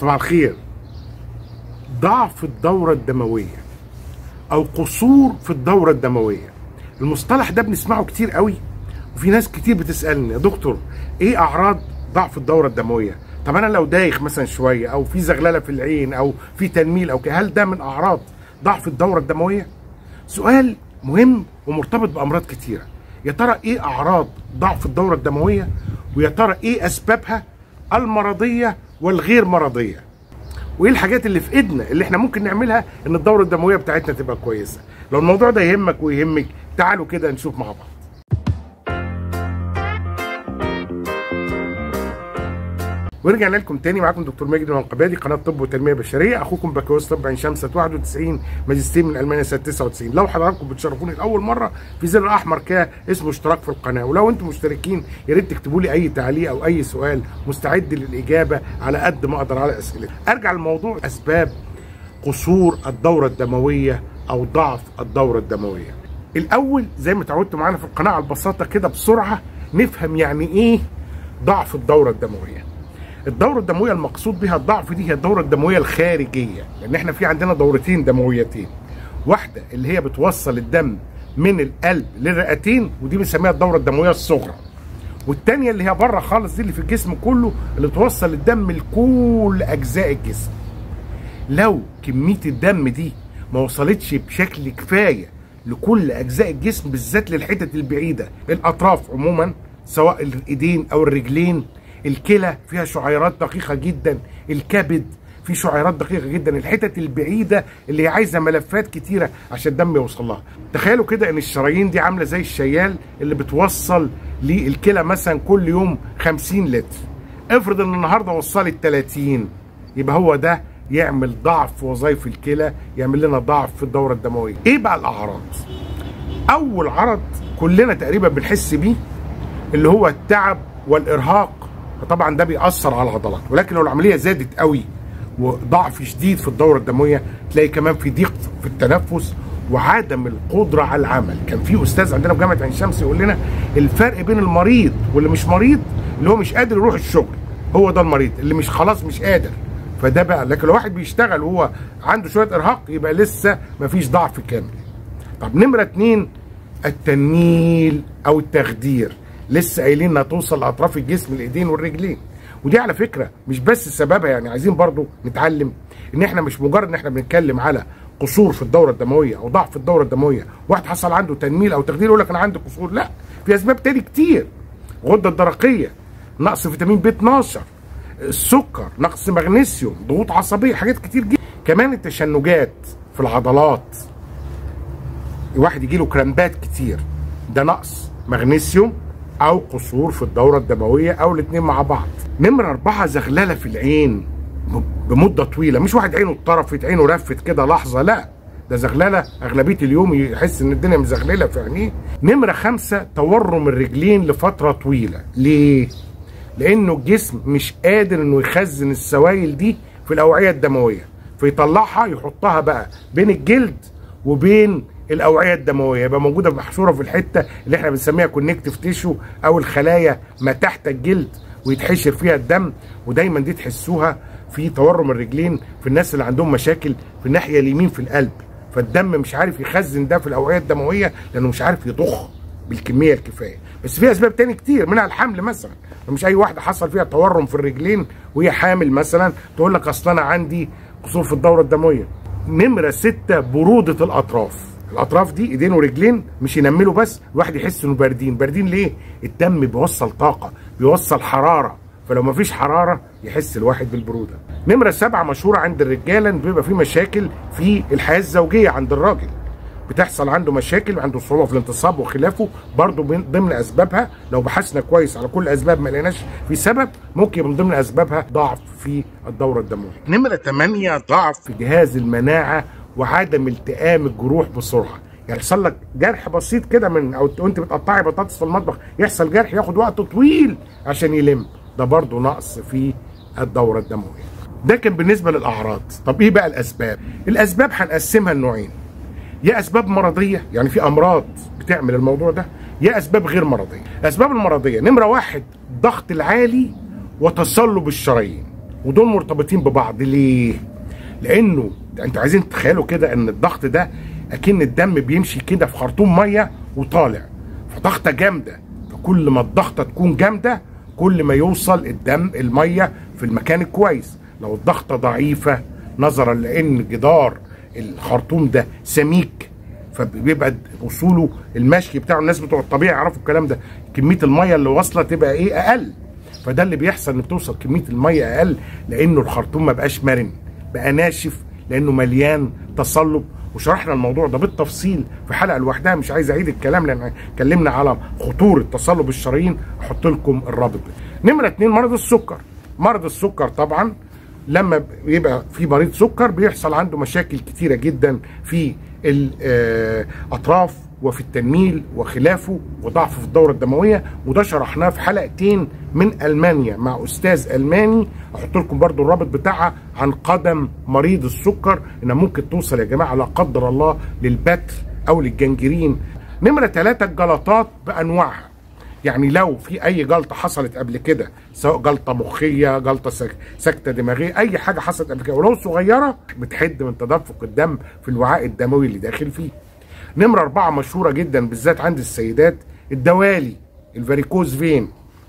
صباح الخير ضعف الدورة الدموية أو قصور في الدورة الدموية المصطلح ده بنسمعه كتير قوي وفي ناس كتير بتسألني يا دكتور إيه أعراض ضعف الدورة الدموية طب أنا لو دايخ مثلا شوية أو في زغللة في العين أو في تنميل أو كده هل ده من أعراض ضعف الدورة الدموية سؤال مهم ومرتبط بأمراض كتيرة يا ترى إيه أعراض ضعف الدورة الدموية ويا ترى إيه أسبابها المرضية والغير مرضية وايه الحاجات اللي في ايدنا اللي احنا ممكن نعملها ان الدوره الدمويه بتاعتنا تبقى كويسه لو الموضوع ده يهمك ويهمك تعالوا كده نشوف مع بعض ورجعنا لكم تاني معاكم دكتور ماجد المنقبادي قناه طب وتنميه بشريه اخوكم بكالوريوس طب عين شمس 91 ماجستير من المانيا سنه 99 لو حضراتكم بتشرفوني لاول مره في زر احمر كده اسمه اشتراك في القناه ولو انتم مشتركين يا ريت تكتبوا لي اي تعليق او اي سؤال مستعد للاجابه على قد ما اقدر على اسئلتكم ارجع لموضوع اسباب قصور الدوره الدمويه او ضعف الدوره الدمويه الاول زي ما اتعودتوا معانا في القناه على البساطه كده بسرعه نفهم يعني ايه ضعف الدوره الدمويه الدورة الدموية المقصود بها الضعف دي هي الدورة الدموية الخارجية لأن احنا في عندنا دورتين دمويتين واحدة اللي هي بتوصل الدم من القلب للرئتين ودي بنسميها الدورة الدموية الصغرى والتانية اللي هي بره خالص دي اللي في الجسم كله اللي توصل الدم لكل أجزاء الجسم لو كمية الدم دي ما وصلتش بشكل كفاية لكل أجزاء الجسم بالذات للحتت البعيدة الأطراف عموما سواء الإيدين أو الرجلين الكلى فيها شعيرات دقيقة جدا الكبد فيه شعيرات دقيقة جدا الحتت البعيدة اللي عايزة ملفات كتيرة عشان الدم يوصل لها تخيلوا كده ان الشرايين دي عاملة زي الشيال اللي بتوصل للكلى مثلا كل يوم 50 لتر افرض ان النهاردة وصلت 30 يبقى هو ده يعمل ضعف في وظائف الكلى يعمل لنا ضعف في الدورة الدموية ايه بقى الاعراض اول عرض كلنا تقريبا بنحس بيه اللي هو التعب والارهاق فطبعا ده بيأثر على العضلات ولكن لو العمليه زادت قوي وضعف شديد في الدوره الدمويه تلاقي كمان في ضيق في التنفس وعدم القدره على العمل كان في استاذ عندنا في جامعه عين شمس يقول لنا الفرق بين المريض واللي مش مريض اللي هو مش قادر يروح الشغل هو ده المريض اللي مش خلاص مش قادر فده بقى لكن لو واحد بيشتغل وهو عنده شويه ارهاق يبقى لسه مفيش ضعف كامل طب نمره اتنين التنميل او التخدير لسه قايلين انها توصل لاطراف الجسم الايدين والرجلين ودي على فكره مش بس سببها يعني عايزين برضو نتعلم ان احنا مش مجرد ان احنا بنتكلم على قصور في الدوره الدمويه او ضعف في الدوره الدمويه واحد حصل عنده تنميل او تخدير يقول لك انا عندي قصور لا في اسباب تاني كتير الغده الدرقيه نقص فيتامين بي 12 السكر نقص مغنيسيوم ضغوط عصبيه حاجات كتير جدا كمان التشنجات في العضلات الواحد يجي له كرامبات كتير ده نقص مغنيسيوم او قصور في الدوره الدمويه او الاثنين مع بعض نمره اربعه زغلله في العين بمده طويله مش واحد عينه اتطرفت عينه رفت كده لحظه لا ده زغلله اغلبيه اليوم يحس ان الدنيا مزغلله في عينيه نمره خمسه تورم الرجلين لفتره طويله ليه لانه الجسم مش قادر انه يخزن السوائل دي في الاوعيه الدمويه فيطلعها يحطها بقى بين الجلد وبين الاوعيه الدمويه يبقى موجوده محشوره في الحته اللي احنا بنسميها كونكتيف تيشو او الخلايا ما تحت الجلد ويتحشر فيها الدم ودايما دي تحسوها في تورم الرجلين في الناس اللي عندهم مشاكل في الناحيه اليمين في القلب فالدم مش عارف يخزن ده في الاوعيه الدمويه لانه مش عارف يضخ بالكميه الكفايه بس في اسباب تاني كتير منها الحمل مثلا مش اي واحده حصل فيها تورم في الرجلين وهي حامل مثلا تقول لك اصل انا عندي قصور في الدوره الدمويه نمره ستة بروده الاطراف الاطراف دي ايدين ورجلين مش ينملوا بس الواحد يحس انه باردين باردين ليه الدم بيوصل طاقه بيوصل حراره فلو مفيش حراره يحس الواحد بالبروده نمره سبعة مشهوره عند الرجاله ان بيبقى في مشاكل في الحياه الزوجيه عند الراجل بتحصل عنده مشاكل عنده صعوبه في الانتصاب وخلافه برضه من ضمن اسبابها لو بحثنا كويس على كل اسباب ما لقيناش في سبب ممكن من ضمن اسبابها ضعف في الدوره الدمويه. نمره 8 ضعف في جهاز المناعه وعدم التئام الجروح بسرعه يعني يحصل لك جرح بسيط كده من او وانت بتقطعي بطاطس في المطبخ يحصل جرح ياخد وقت طويل عشان يلم ده برضه نقص في الدوره الدمويه ده كان بالنسبه للاعراض طب ايه بقى الاسباب الاسباب هنقسمها لنوعين يا اسباب مرضيه يعني في امراض بتعمل الموضوع ده يا اسباب غير مرضيه الاسباب المرضيه نمره واحد الضغط العالي وتصلب الشرايين ودول مرتبطين ببعض ليه لانه انتوا عايزين تتخيلوا كده ان الضغط ده اكن الدم بيمشي كده في خرطوم ميه وطالع فضغطه جامده فكل ما الضغطه تكون جامده كل ما يوصل الدم الميه في المكان الكويس لو الضغطه ضعيفه نظرا لان جدار الخرطوم ده سميك فبيبقى وصوله المشي بتاعه الناس بتوع الطبيعه يعرفوا الكلام ده كميه الميه اللي واصله تبقى ايه اقل فده اللي بيحصل ان بتوصل كميه الميه اقل لانه الخرطوم ما بقاش مرن بقى ناشف لانه مليان تصلب وشرحنا الموضوع ده بالتفصيل في حلقه لوحدها مش عايز اعيد الكلام لان اتكلمنا على خطوره تصلب الشرايين احط لكم الرابط نمره اتنين مرض السكر مرض السكر طبعا لما بيبقى في مريض سكر بيحصل عنده مشاكل كتيره جدا في الاطراف وفي التنميل وخلافه وضعف في الدوره الدمويه وده شرحناه في حلقتين من المانيا مع استاذ الماني احط لكم برضو الرابط بتاعها عن قدم مريض السكر انها ممكن توصل يا جماعه لا قدر الله للبتر او للجنجرين نمره ثلاثة الجلطات بانواعها يعني لو في اي جلطه حصلت قبل كده سواء جلطه مخيه جلطه سك... سكته دماغيه اي حاجه حصلت قبل كده ولو صغيره بتحد من تدفق الدم في الوعاء الدموي اللي داخل فيه نمرة أربعة مشهورة جدا بالذات عند السيدات الدوالي الفاريكوز فين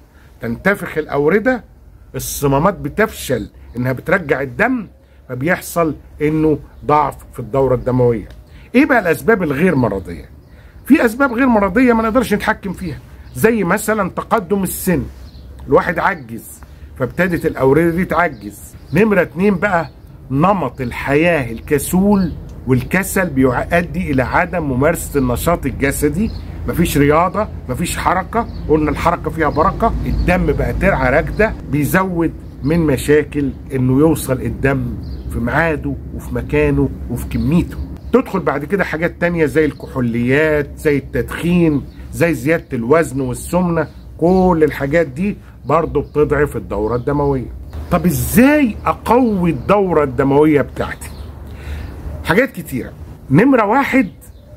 تنتفخ الأوردة الصمامات بتفشل إنها بترجع الدم فبيحصل إنه ضعف في الدورة الدموية إيه بقى الأسباب الغير مرضية في أسباب غير مرضية ما نقدرش نتحكم فيها زي مثلا تقدم السن الواحد عجز فابتدت الأوردة دي تعجز نمرة اتنين بقى نمط الحياة الكسول والكسل بيؤدي الى عدم ممارسه النشاط الجسدي مفيش رياضه مفيش حركه قلنا الحركه فيها بركه الدم بقى ترعى راكده بيزود من مشاكل انه يوصل الدم في ميعاده وفي مكانه وفي كميته تدخل بعد كده حاجات تانية زي الكحوليات زي التدخين زي زيادة الوزن والسمنة كل الحاجات دي برضه بتضعف الدورة الدموية طب ازاي اقوي الدورة الدموية بتاعتي حاجات كتيرة نمرة واحد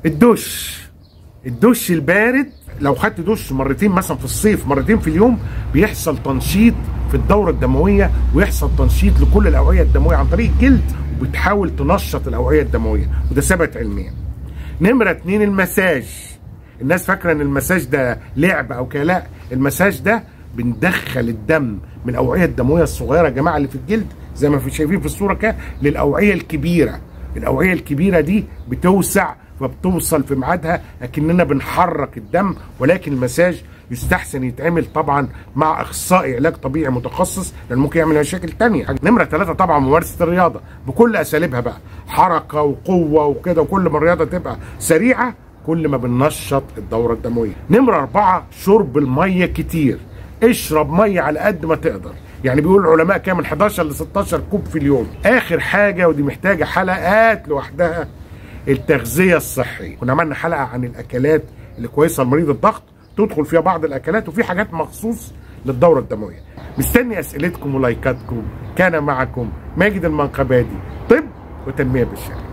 الدش الدش البارد لو خدت دش مرتين مثلا في الصيف مرتين في اليوم بيحصل تنشيط في الدورة الدموية ويحصل تنشيط لكل الأوعية الدموية عن طريق الجلد وبتحاول تنشط الأوعية الدموية وده ثبت علميا نمرة اتنين المساج الناس فاكرة ان المساج ده لعب او كده لا المساج ده بندخل الدم من الأوعية الدموية الصغيرة يا جماعة اللي في الجلد زي ما في شايفين في الصورة كده للأوعية الكبيرة الاوعيه الكبيره دي بتوسع فبتوصل في ميعادها اكننا بنحرك الدم ولكن المساج يستحسن يتعمل طبعا مع اخصائي علاج طبيعي متخصص لان ممكن يعمل مشاكل تانية نمره ثلاثة طبعا ممارسه الرياضه بكل اساليبها بقى حركه وقوه وكده وكل ما الرياضه تبقى سريعه كل ما بننشط الدوره الدمويه نمره أربعة شرب الميه كتير اشرب ميه على قد ما تقدر يعني بيقول العلماء كام من 11 ل 16 كوب في اليوم اخر حاجه ودي محتاجه حلقات لوحدها التغذيه الصحيه كنا عملنا حلقه عن الاكلات اللي كويسه لمريض الضغط تدخل فيها بعض الاكلات وفي حاجات مخصوص للدوره الدمويه مستني اسئلتكم ولايكاتكم كان معكم ماجد المنقبادي طب وتنميه بالشارع